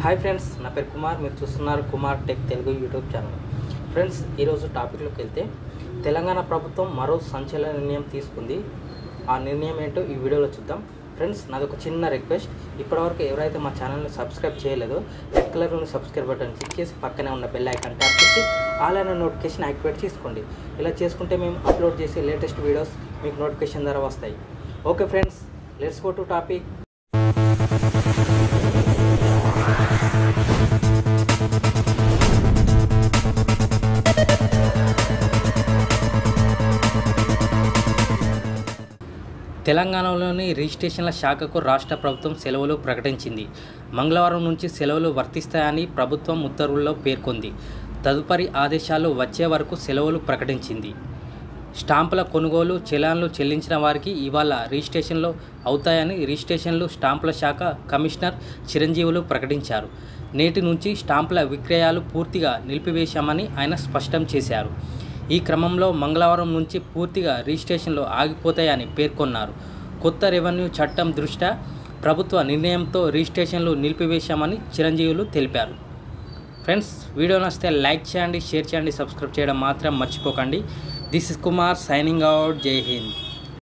hi friends నా పేరు కుమార్ మీరు చూస్తున్నారు Kumar tech Telugu YouTube channel friends ఈరోజు టాపిక్లోకి వెళ్తే తెలంగాణ ప్రభుత్వం మరో సంచలన నిర్ణయం తీసుకుంది ఆ నిర్ణయం ఏంటో ఈ వీడియోలో చూద్దాం ఫ్రెండ్స్ నాది ఒక చిన్న రిక్వెస్ట్ ఇప్పటివరకు ఎవరైతే మా ఛానల్ని సబ్స్క్రైబ్ చేయలేదో రెడ్ కలర్లోని సబ్స్క్రైబ్ బటన్ క్లిక్ చేసి పక్కనే ఉన్న బెల్ ఐకాన్ ట్యాప్ చేసి ఆల్ అయిన నోటిఫికేషన్ యాక్టివేట్ చేసుకోండి ఇలా చేసుకుంటే మేము అప్లోడ్ చేసే లేటెస్ట్ వీడియోస్ మీకు నోటిఫికేషన్ ద్వారా వస్తాయి okay friends let's go to topic తెలంగాణలోని రిజిస్ట్రేషన్ల శాఖకు రాష్ట్ర ప్రభుత్వం సెలవులు ప్రకటించింది మంగళవారం నుంచి సెలవులు వర్తిస్తాయని ప్రభుత్వం ఉత్తర్వుల్లో పేర్కొంది తదుపరి ఆదేశాలు వచ్చే వరకు సెలవులు ప్రకటించింది స్టాంపుల కొనుగోలు చలాన్లు చెల్లించిన వారికి ఇవాళ రిజిస్ట్రేషన్లు అవుతాయని రిజిస్ట్రేషన్లు స్టాంపుల శాఖ కమిషనర్ చిరంజీవులు ప్రకటించారు నేటి నుంచి స్టాంపుల విక్రయాలు పూర్తిగా నిలిపివేశామని ఆయన స్పష్టం చేశారు ఈ క్రమంలో మంగళవారం నుంచి పూర్తిగా రిజిస్ట్రేషన్లు ఆగిపోతాయని పేర్కొన్నారు కొత్త రెవెన్యూ చట్టం దృష్ట్యా ప్రభుత్వ నిర్ణయంతో రిజిస్ట్రేషన్లు నిలిపివేశామని చిరంజీవులు తెలిపారు ఫ్రెండ్స్ వీడియో నచ్చితే లైక్ చేయండి షేర్ చేయండి సబ్స్క్రైబ్ చేయడం మాత్రం మర్చిపోకండి this is Kumar signing out జై హింద్